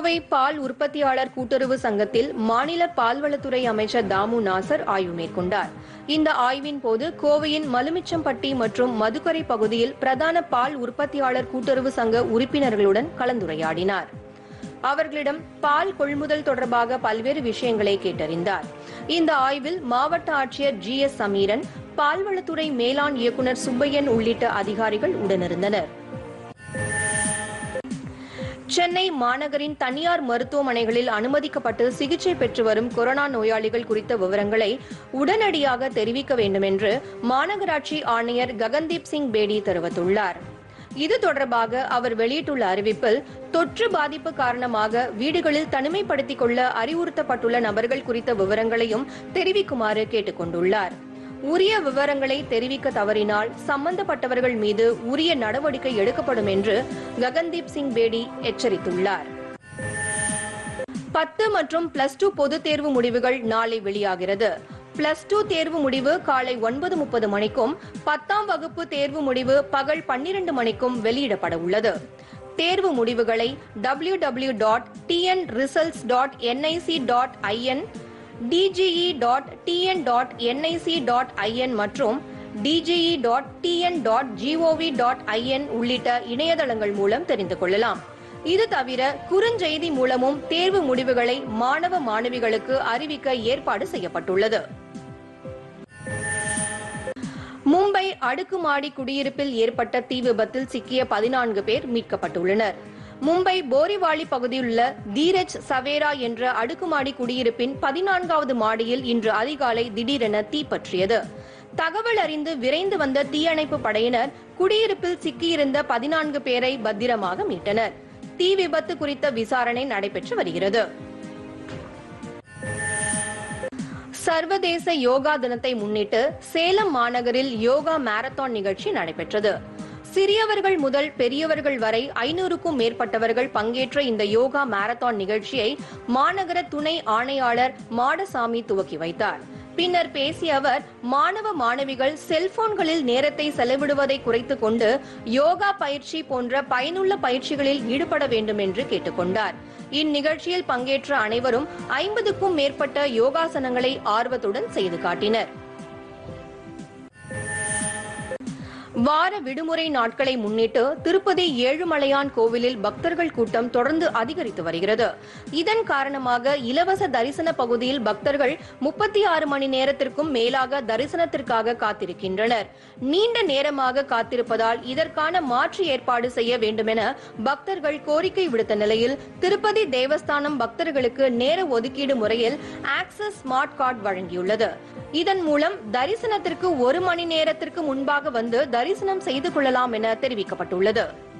கோவை பால் உற்பத்தியாளர் கூட்டுறவு சங்கத்தில் மாநில பால்வளத்துறை அமைச்சர் தாமு நாசர் ஆய்வு மேற்கொண்டார் இந்த ஆய்வின் போது கோவையின் மலுமிச்சம்பட்டி மற்றும் மதுக்கரை பகுதியில் பிரதான பால் உற்பத்தியாளர் கூட்டுறவு சங்க உறுப்பினர்களுடன் கலந்துரையாடினார் அவர்களிடம் பால் கொள்முதல் தொடர்பாக பல்வேறு விஷயங்களை கேட்டறிந்தார் இந்த ஆய்வில் மாவட்ட ஆட்சியர் ஜி எஸ் சமீரன் பால்வளத்துறை மேலாண் இயக்குநர் சுப்பையன் உள்ளிட்ட அதிகாரிகள் உடனிருந்தனர் சென்னை மாநகரின் தனியார் மருத்துவமனைகளில் அனுமதிக்கப்பட்டு சிகிச்சை பெற்று வரும் கொரோனா நோயாளிகள் குறித்த விவரங்களை உடனடியாக தெரிவிக்க வேண்டும் என்று மாநகராட்சி ஆணையர் ககன்தீப் சிங் பேடி தெரிவித்துள்ளார் இது தொடர்பாக அவர் வெளியிட்டுள்ள அறிவிப்பில் தொற்று பாதிப்பு காரணமாக வீடுகளில் தனிமைப்படுத்திக் கொள்ள அறிவுறுத்தப்பட்டுள்ள நபர்கள் குறித்த விவரங்களையும் தெரிவிக்குமாறு கேட்டுக் கொண்டுள்ளார் உரிய விவரங்களை தெரிவிக்க தவறினால் சம்பந்தப்பட்டவர்கள் மீது உரிய நடவடிக்கை எடுக்கப்படும் என்று ககன்தீப் சிங் பேடி எச்சரித்துள்ளார் பத்து மற்றும் பிளஸ் டூ பொதுத் தேர்வு முடிவுகள் நாளை வெளியாகிறது பிளஸ் டூ தேர்வு முடிவு காலை ஒன்பது முப்பது மணிக்கும் பத்தாம் வகுப்பு தேர்வு முடிவு பகல் பன்னிரண்டு மணிக்கும் வெளியிடப்பட உள்ளது தேர்வு முடிவுகளை W W dot TN results dot NIC dot IN DGE dot TN dot NIC dot IN மற்றும் DGE dot TN dot GOV dot IN உள்ளிட்ட இணையதளங்கள் மூலம் தெரிந்து கொள்ளலாம் இது தவிர குறுஞ்செய்தி மூலமும் தேர்வு முடிவுகளை மாணவ மாணவிகளுக்கு அறிவிக்க ஏற்பாடு செய்யப்பட்டுள்ளது மும்பை அடுக்குமாடி குடியிருப்பில் ஏற்பட்ட தீ விபத்தில் சிக்கிய பதினான்கு பேர் மீட்கப்பட்டுள்ளனர் மும்பை போரிவாலி பகுதியில் உள்ள தீரஜ் சவேரா என்ற அடுக்குமாடி குடியிருப்பின் பதினான்காவது மாடியில் இன்று அதிகாலை திடீரென தீ பற்றியது தகவல் அறிந்து விரைந்து வந்த தீயணைப்பு படையினர் குடியிருப்பில் சிக்கியிருந்த பதினான்கு பேரை பத்திரமாக மீட்டனர் தீ விபத்து குறித்த விசாரணை நடைபெற்று வருகிறது சர்வதேச யோகா தினத்தை முன்னிட்டு சேலம் மாநகரில் யோகா மாரத்தான் நிகழ்ச்சி நடைபெற்றது சிறியவர்கள் முதல் பெரியவர்கள் வரை ஐநூறுக்கும் மேற்பட்டவர்கள் பங்கேற்ற இந்த யோகா மாரத்தான் நிகழ்ச்சியை மாநகர துணை ஆணையாளர் மாடசாமி துவக்கி வைத்தார் பின்னர் பேசிய அவர் மாணவ மாணவிகள் செல்போன்களில் நேரத்தை செலவிடுவதை குறைத்துக் கொண்டு யோகா பயிற்சி போன்ற பயனுள்ள பயிற்சிகளில் ஈடுபட வேண்டும் என்று கேட்டுக்கொண்டார் இந்நிகழ்ச்சியில் பங்கேற்ற அனைவரும் ஐம்பதுக்கும் மேற்பட்ட யோகாசனங்களை ஆர்வத்துடன் செய்து காட்டினர் வார விடுமுறை நாட்களை முன்னிட்டு திருப்பதி ஏழுமலையான் கோவிலில் பக்தர்கள் கூட்டம் தொடர்ந்து அதிகரித்து வருகிறது இதன் காரணமாக இலவச தரிசன பகுதியில் பக்தர்கள் முப்பத்தி ஆறு மணி நேரத்திற்கும் மேலாக தரிசனத்திற்காக காத்திருக்கின்றனர் நீண்ட நேரமாக காத்திருப்பதால் இதற்கான மாற்று ஏற்பாடு செய்ய வேண்டுமென பக்தர்கள் கோரிக்கை விடுத்த நிலையில் திருப்பதி தேவஸ்தானம் பக்தர்களுக்கு நேர ஒதுக்கீடு முறையில் ஆக்சஸ் ஸ்மார்ட் கார்டு வழங்கியுள்ளது இதன் மூலம் தரிசனத்திற்கு ஒரு மணி நேரத்திற்கு முன்பாக வந்து தரிசனம் செய்து கொள்ளலாம் என தெரிவிக்கப்பட்டுள்ளது